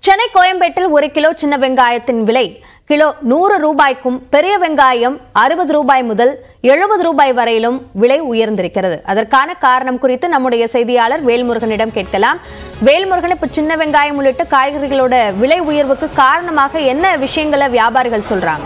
சென்னை கோயம்பேட்டில் ஒரு கிலோ சின்ன வெங்காயத்தின் விலை கிலோ நூறு ரூபாய்க்கும் பெரிய வெங்காயம் அறுபது ரூபாய் முதல் எழுபது ரூபாய் வரையிலும் விலை உயர்ந்திருக்கிறது அதற்கான காரணம் குறித்து நம்முடைய செய்தியாளர் வேல்முருகனிடம் கேட்கலாம் வேல்முருகன் இப்ப சின்ன வெங்காயம் உள்ளிட்ட காய்கறிகளோட விலை உயர்வுக்கு காரணமாக என்ன விஷயங்களை வியாபாரிகள் சொல்றாங்க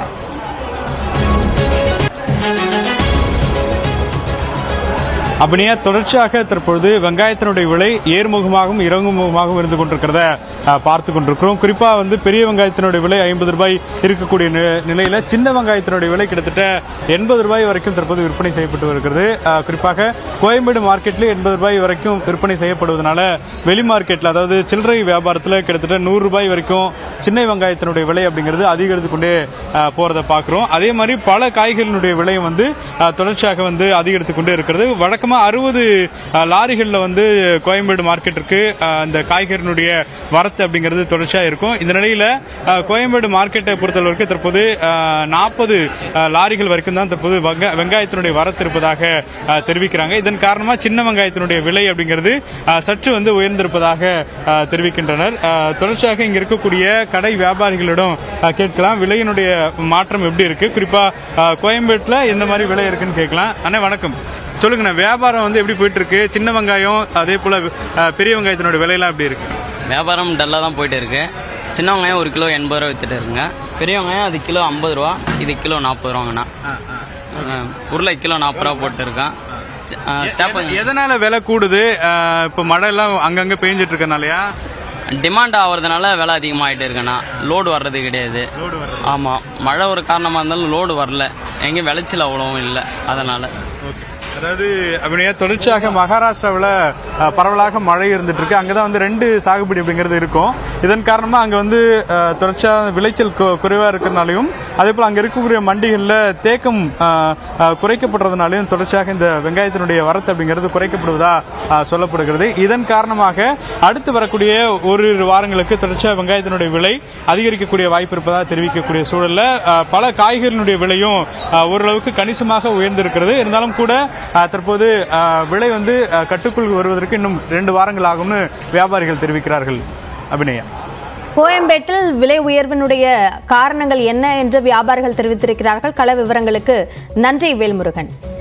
அப்படியே தொடர்ச்சியாக தற்பொழுது வெங்காயத்தினுடைய விலை ஏர்முகமாகவும் இறங்குமுகமாகவும் இருந்து கொண்டிருக்கிறத அஹ், பார்த்து கொண்டிருக்கிறோம் குறிப்பா வந்து பெரிய வெங்காயத்தினுடைய விலை ஐம்பது ரூபாய் இருக்கக்கூடிய நி- நிலையில சின்ன வெங்காயத்தினுடைய விலை கிட்டத்தட்ட எண்பது ரூபாய் வரைக்கும் தற்போது விற்பனை செய்யப்பட்டு வருகிறது அஹ், குறிப்பாக கோயம்பேடு மார்க்கெட்ல எண்பது ரூபாய் வரைக்கும் விற்பனை செய்யப்படுவதனால வெளி மார்க்கெட்ல அதாவது சில்லறை வியாபாரத்தில் கிட்டத்தட்ட நூறு ரூபாய் வரைக்கும் சின்ன வெங்காயத்தினுடைய விலை அப்படிங்கிறது அதிகரித்து கொண்டே அஹ், போறதை பார்க்கிறோம் அதே மாதிரி பல காய்கறிகளுடைய விலையும் வந்து அஹ், தொடர்ச்சியாக வந்து அதிகரித்து கொண்டே இருக்கிறது வழக்கமா அறுபது லாரிகள்ல வந்து கோயம்பேடு மார்க்கெட்டிற்கு அஹ், அந்த காய்கறியினுடைய வரத்து அப்படிங்கிறது தொடர்ச்சியா இருக்கும் இந்த நிலையில அஹ், கோயம்பேடு மார்க்கெட்டை பொறுத்தளவுக்கு தற்போது நாற்பது லாரிகள் வரைக்கும் தான் தற்போது வெங்க- வெங்காயத்தினுடைய வரத்து இருப்பதாக அஹ், தெரிவிக்கிறாங்க இதன் காரணமா சின்ன வெங்காயத்தினுடைய விலை அப்படிங்கிறது அஹ், சற்று வந்து உயர்ந்திருப்பதாக அஹ், தெரிவிக்கின்றனர் அஹ், தொடர்ச்சியாக இங்க இருக்கக்கூடிய கடை வியாபாரிகளிடம் அஹ், கேட்கலாம் விலையினுடைய மாற்றம் எப்படி இருக்கு குறிப்பா அஹ், கோயம்பேட்டுல எந்த மாதிரி விலை இருக்குன்னு கேட்கலாம் அண்ணே வணக்கம் சொல்லுங்கண்ணா வியாபாரம் வந்து எப்படி போயிட்டு இருக்கு சின்ன வெங்காயம் அதே போல அஹ், பெரிய வெங்காயத்தினோட விலையெல்லாம் எப்படி இருக்கு வியாபாரம் டல்லாக தான் போயிட்டு இருக்கு சின்ன வெங்காயம் ஒரு கிலோ எண்பது ரூபா வித்துட்டு இருக்குங்க பெரிய வெங்காயம் அது கிலோ ஐம்பது ரூபா இது கிலோ நாற்பது ரூபாங்கண்ணா அஹ், உருளை கிலோ நாற்பது ரூபா போட்டு இருக்கேன் சி- அஹ், சேப்பங்க எதனால விலை கூடுது அஹ், இப்ப மழை எல்லாம் அங்கங்க பெஞ்சிட்டு இருக்கனாலயா டிமாண்ட் ஆகிறதுனால விலை அதிகமாகிட்டே இருக்குண்ணா லோடு வர்றது கிடையாது ஆமாம் மழை ஒரு காரணமாக இருந்தாலும் லோடு வரல எங்கேயும் விளைச்சல் அவ்வளவும் இல்லை அதனால் அதாவது அப்படியே தொடர்ச்சியாக மகாராஷ்டிராவில் அஹ், பரவலாக மழை இருந்துட்டு இருக்கு அங்கதான் வந்து ரெண்டு சாகுபடி அப்படிங்கிறது இருக்கும் இதன் காரணமா அங்க வந்து அஹ், தொடர்ச்சியாக விளைச்சல் கு- குறைவா இருக்கிறனாலையும் அதே போல அங்க இருக்கக்கூடிய மண்டிகளில் தேக்கம் அஹ், அஹ், குறைக்கப்படுறதுனாலையும் தொடர்ச்சியாக இந்த வெங்காயத்தினுடைய வரத்து அப்படிங்கிறது குறைக்கப்படுவதா அஹ், சொல்லப்படுகிறது இதன் காரணமாக அடுத்து வரக்கூடிய ஓரிரு வாரங்களுக்கு தொடர்ச்சியாக வெங்காயத்தினுடைய விலை அதிகரிக்கக்கூடிய வாய்ப்பு இருப்பதாக தெரிவிக்கக்கூடிய சூழல்ல அஹ், பல காய்கறிகளுடைய விலையும் அஹ், ஓரளவுக்கு கணிசமாக உயர்ந்திருக்கிறது இருந்தாலும் கூட அஹ், தற்போது அஹ், விலை வந்து அஹ், கட்டுக்குள் வருவதற்கு இன்னும் ரெண்டு வாரங்கள் ஆகும்னு வியாபாரிகள் தெரிவிக்கிறார்கள் அபிநயா கோயம்பேட்டில் விலை உயர்வினுடைய காரணங்கள் என்ன என்று வியாபாரிகள் தெரிவித்திருக்கிறார்கள் கள விவரங்களுக்கு நன்றி வேல்முருகன்